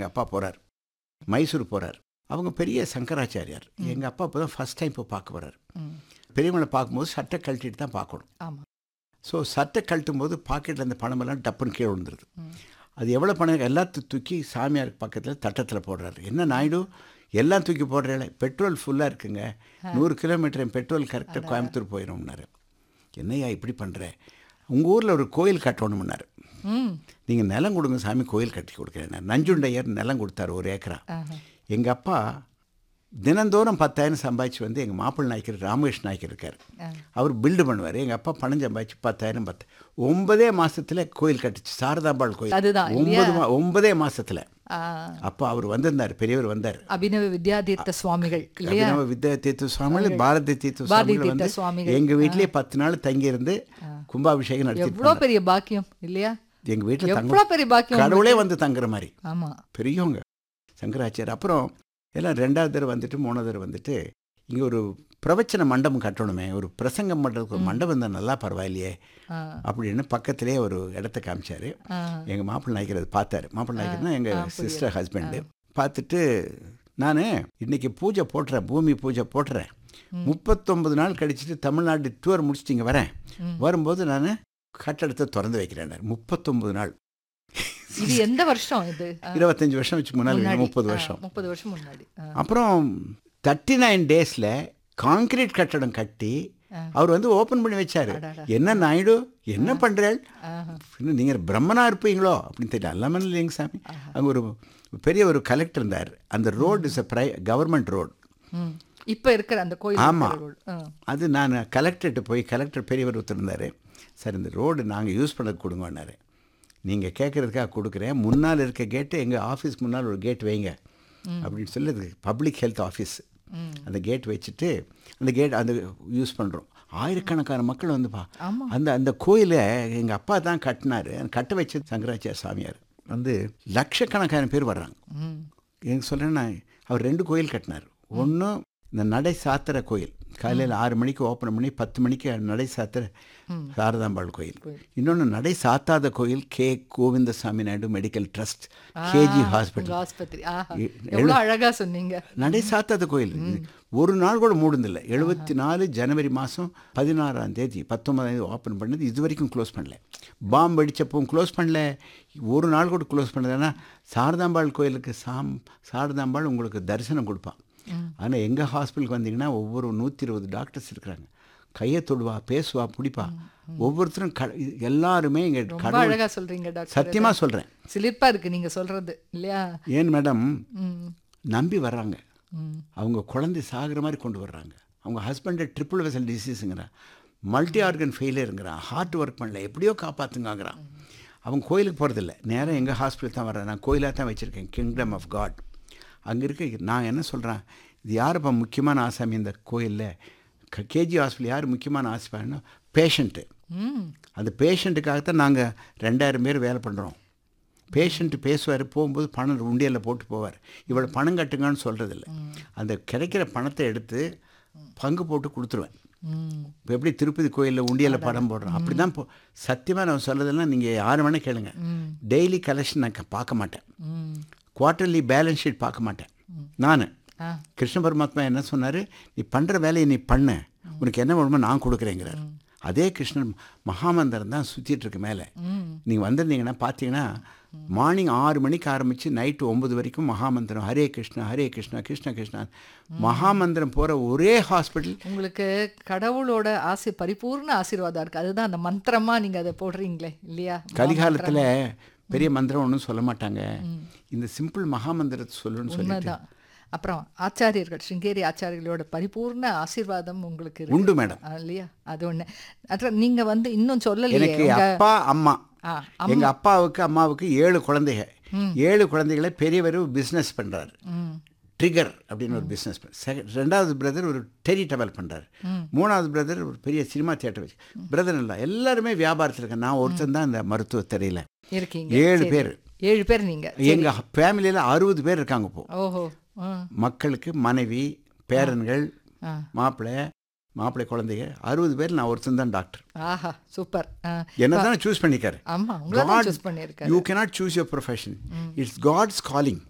எங்கள் அப்பா போகிறார் மைசூர் போகிறார் அவங்க பெரிய சங்கராச்சாரியார் எங்கள் அப்பா இப்போ தான் ஃபஸ்ட் டைம் இப்போ பார்க்க போகிறார் ம். பெரியவங்களை பார்க்கும்போது சட்டை கழட்டிட்டு தான் பார்க்கணும் ஆமா ஸோ சட்டை கழட்டும் போது பாக்கெட்டில் அந்த பணமெல்லாம் டப்புன்னு கீழே விழுந்துருது ம். அது எவ்வளோ பணம் எல்லாத்தையும் தூக்கி சாமியார் பக்கத்தில் தட்டத்தில் போடுறாரு என்ன நாயுடு எல்லாம் தூக்கி போடுறேன் பெட்ரோல் ஃபுல்லாக இருக்குங்க நூறு கிலோமீட்டர் என் பெட்ரோல் கரெக்டாக கோயம்புத்தூர் போயிடும்னாரு என்னய்யா இப்படி பண்ணுற உங்கள் ஊரில் ஒரு கோயில் கட்டணும்னாரு ம் நீங்கள் நிலம் கொடுங்க சாமி கோயில் கட்டி கொடுக்குறேன் நஞ்சுண்டையர் நிலம் கொடுத்தாரு ஒரு ஏக்கரா ஆஹா. எங்கள் அப்பா தினந்தோறும் பத்தாயிரம் சம்பாதிச்சு வந்து எங்கள் மாப்பிள்ளை நாய்க்கர் ராமகிருஷ்ண நாய்க்கர் இருக்கார் ஆ. அவர் பில்டு பண்ணுவார் எங்கள் அப்பா பணம் சம்பாதிச்சு பத்தாயிரம் பத்து ஒன்பதே மாசத்துல கோயில் கட்டுச்சு சாரதாம்பாள் கோயில் அதுதான் ஒன்பது மா ஒன்பதே மாசத்துல ஆ, அப்போ அவர் வந்திருந்தார் பெரியவர் வந்தார் அபினவ வித்யாதீர்த்த சுவாமிகள் இல்லையா அபினவ வித்யா தீர்த்த சுவாமிகள் பாரதி தீர்த்த பாரதி சுவாமிகள் வந்து தீர்த்த சுவாமிகள். எங்க வீட்லயே பத்து நாள் தங்கி இருந்து கும்பாபிஷேகம் நடத்தி எவ்வளவு பெரிய பாக்கியம் இல்லையா எங்க வீட்டுல தங்க எவ்வளவு பெரிய பாக்கியம் கடவுளே வந்து தங்குற மாதிரி ஆமா பெரியவங்க சங்கராச்சார் அப்புறம் எல்லாம் ரெண்டாவது தடவை வந்துட்டு மூணாவது தடவை வந்துட்டு இங்கே ஒரு பிரவச்சன மண்டபம் கட்டணுமே ஒரு பிரசங்கம் பண்ணுறதுக்கு ஒரு மண்டபம் தான் நல்லா பரவாயில்லையே ஆ, அப்படின்னு பக்கத்திலே ஒரு இடத்த காமிச்சாரு ஆ, எங்கள் மாப்பிள்ளை நாய்க்கிறது பார்த்தாரு மாப்பிள்ளை நாய்க்கிறதுனா ஆ, எங்கள் புரியுது. சிஸ்டர் ஹஸ்பண்டு பார்த்துட்டு நான் இன்னைக்கு பூஜை போட்டுறேன் பூமி பூஜை போட்டுறேன் முப்பத்தொன்பது நாள் கழிச்சிட்டு தமிழ்நாடு டூர் முடிச்சுட்டு இங்கே வரேன் வரும்போது நான் கட்டடத்தை திறந்து வைக்கிறேன் முப்பத்தொன்பது நாள் இது எந்த வருஷம் இது ஆ, இருபத்தஞ்சு வருஷம் வச்சு முன்னால் முன்னாடி. முப்பது ஆ, வருஷம் முப்பது வருஷம் முன்னாடி ஆ, அப்புறம் தேர்ட்டி நைன் டேஸில் காங்கிரீட் கட்டடம் கட்டி ஆ. அவர் வந்து ஓப்பன் பண்ணி வச்சாரு அடடா. என்ன நாயுடு என்ன பண்ணுறேன் ஆஹா. நீங்கள் பிரம்மனா இருப்பீங்களோ அப்படின்னு தெரியல எல்லாமே இல்லைங்க சாமி அங்கே ஒரு பெரிய ஒரு கலெக்டர் இருந்தார் அந்த ரோடு இஸ் அ ப்ரை கவர்மெண்ட் ரோடு ம். இப்ப இருக்கிற அந்த கோயில் ஆமா. இருக்கிற road. ஆ, அது நான் கலெக்டர்கிட்ட போய் கலெக்டர் பெரியவர் ஒருத்தர் இருந்தார் சார் இந்த ரோடு நாங்கள் யூஸ் பண்ண கொடுங்கன்னாரு நீங்கள் கேட்குறதுக்காக கொடுக்குறேன் முன்னால் இருக்க கேட்டு எங்கள் ஆஃபீஸ் முன்னால் ஒரு கேட் வைங்க அப்படின்னு சொல்லி அது பப்ளிக் ஹெல்த் ஆஃபீஸ் அந்த கேட் வச்சுட்டு அந்த கேட் அந்த யூஸ் பண்ணுறோம் ஆயிரக்கணக்கான மக்கள் வந்துப்பா ஆமா. அந்த அந்த கோயிலை எங்கள் அப்பா தான் கட்டினாரு அந்த கட்ட வச்ச சங்கராச்சாரிய சாமியார் வந்து லட்சக்கணக்கான பேர் வர்றாங்க ம். எனக்கு சொல்கிறேன்னா அவர் ரெண்டு கோயில் கட்டினார் ஒன்று இந்த நடை சாத்திர கோயில் காலையில் ஆறு மணிக்கு ஓப்பன் பண்ணி பத்து மணிக்கு நடை சாத்திர சாரதாம்பாள் கோயில் இன்னொன்று நடை சாத்தாத கோயில் K Govindasamy Naidu medical trust KG உங்க ஹாஸ்பிட்டல் ஆஸ்பத்திரி ஆஹா எ- எவ்வளவு அழகா சொன்னீங்க நடை சாத்தாத கோயில் இது ஒரு நாள் கூட மூடுந்தில்லை எழுபத்தி நாலு ஜனவரி மாதம் பதினாறாம் தேதி பத்தொன்பதாம் தேதி ஓப்பன் பண்ணது இது வரைக்கும் க்ளோஸ் பண்ணல பாம்பு வெடிச்சப்பவும் க்ளோஸ் பண்ணல ஒரு நாள் கூட க்ளோஸ் பண்ணலன்னா சாரதாம்பாள் கோயிலுக்கு சாம் சாரதாம்பாள் உங்களுக்கு தரிசனம் கொடுப்பான் ஆனால் எங்கள் ஹாஸ்பிட்டலுக்கு வந்தீங்கன்னா ஒவ்வொரு நூற்றி இருபது டாக்டர்ஸ் இருக்கிறாங்க கையை தொடுவா பேசுவா பிடிப்பா ஒவ்வொருத்தரும் க எல்லாருமே இங்கே ரொம்ப கடவுள் அழகா சொல்றீங்க டாக்டர் சத்தியமாக சொல்கிறேன் சிலிர்ப்பா இருக்கு நீங்க சொல்றது இல்லையா ஏன் மேடம் ம். நம்பி வர்றாங்க ம். அவங்க குழந்தை சாகிற மாதிரி கொண்டு வர்றாங்க அவங்க ஹஸ்பண்டை ட்ரிபிள் வெசல் டிசீஸுங்கிறான் மல்டி ஆர்கன் ஃபெயிலியருங்கிறான் ஹார்ட் ஒர்க் பண்ணல எப்படியோ காப்பாற்றுங்கிறான் அவங்க கோயிலுக்கு போகிறதில்ல நேராக எங்கள் ஹாஸ்பிட்டல் தான் வர்றேன் நான் கோயிலாக தான் வச்சுருக்கேன் கிங்டம் ஆஃப் காட் அங்கே இருக்க நான் என்ன சொல்கிறேன் இது யாருப்பா முக்கியமான ஆசாமி இந்த கோயிலில் கேஜி ஹாஸ்பிட்டல் யார் முக்கியமான ஆசாமின்னா பேஷண்ட்டு ம். அந்த பேஷண்ட்டுக்காகத்தான் நாங்கள் ரெண்டாயிரம் பேர் வேலை பண்ணுறோம் பேஷண்ட்டு பேசுவார் போகும்போது பணம் உண்டியலில் போட்டு போவார் இவ்வளோ பணம் கட்டுங்கன்னு சொல்கிறதில்ல அந்த கிடைக்கிற பணத்தை எடுத்து பங்கு போட்டு கொடுத்துருவேன் ம். இப்போ எப்படி திருப்பதி கோயிலில் உண்டியலில் படம் போடுறோம் அப்படி தான் போ சத்தியமாக நான் சொல்கிறதெல்லாம் நீங்கள் யார் வேணால் கேளுங்க டெய்லி கலெக்ஷன் நான் க- பார்க்க மாட்டேன் ம். குவார்ட்டர்லி பேலன்ஸ் ஷீட் பார்க்க மாட்டேன் நான் ஆ. கிருஷ்ண பரமாத்மா என்ன சொன்னார் நீ பண்ணுற வேலையை நீ பண்ணு உனக்கு என்ன வேணுமோ நான் கொடுக்குறேங்கிறார் அதே கிருஷ்ணன் மகாமந்திரம் தான் சுற்றிட்டு இருக்கு மேலே நீங்கள் வந்திருந்தீங்கன்னா பார்த்தீங்கன்னா மார்னிங் ஆறு மணிக்கு ஆரம்பித்து நைட்டு ஒம்பது வரைக்கும் மகாமந்திரம் ஹரே கிருஷ்ணா ஹரே கிருஷ்ணா கிருஷ்ண கிருஷ்ணா மகாமந்திரம் போகிற ஒரே ஹாஸ்பிட்டல் உங்களுக்கு கடவுளோட ஆசி பரிபூர்ண ஆசீர்வாதம் இருக்கு அதுதான் அந்த மந்திரமா நீங்க அதை போடுறீங்களே இல்லையா கலிகாலத்தில் பெரிய மந்திரம் ஒன்றும் சொல்ல மாட்டாங்க இந்த சிம்பிள் மகாமந்திரத்தை சொல்லுன்னு சொல்லிட்டு உண்மைதான் அப்புறம் ஆச்சாரியர்கள் சிங்கேரி ஆச்சாரியர்களோட பரிபூர்ண ஆசீர்வாதம் உங்களுக்கு இருக்கு உண்டு மேடம் ஆ, இல்லையா அது ஒண்ணு அப்புறம் நீங்க வந்து இன்னும் சொல்லலையே எனக்கு உங்க அப்பா அம்மா ஆ, எங்க அப்பாவுக்கு அம்மாவுக்கு ஏழு குழந்தைங்க ஏழு குழந்தைகளை பெரியவர் பிஸ்னஸ் பண்றாரு ம். ட்ரிகர் அப்படின்னு ஒரு பிஸ்னஸ் ரெண்டாவது பிரதர் ஒரு டெரி டவல் பண்ணுறாரு மூணாவது பிரதர் ஒரு பெரிய சினிமா தியேட்டர் வச்சு பிரதர் இல்லை எல்லாருமே வியாபாரத்தில் இருக்கேன் நான் ஒருத்தன் தான் இந்த மருத்துவத்துறையில் இருக்கீங்க ஏழு சரி. பேர் ஏழு பேர் நீங்க எங்கள் ஃபேமிலியில் அறுபது பேர் இருக்காங்க இப்போ ஓஹோ ஆ, மக்களுக்கு மனைவி பேரன்கள் ஆ. மாப்பிள்ளை மாப்பிள்ளை குழந்தைங்க அறுபது பேர் நான் ஒருத்தன் தான் டாக்டர் ஆஹா சூப்பர் ஆ. என்ன தான் சூஸ் பண்ணிக்காரு ஆமா உங்களை தான் சூஸ் பண்ணியிருக்காரு you cannot choose your profession it's god's calling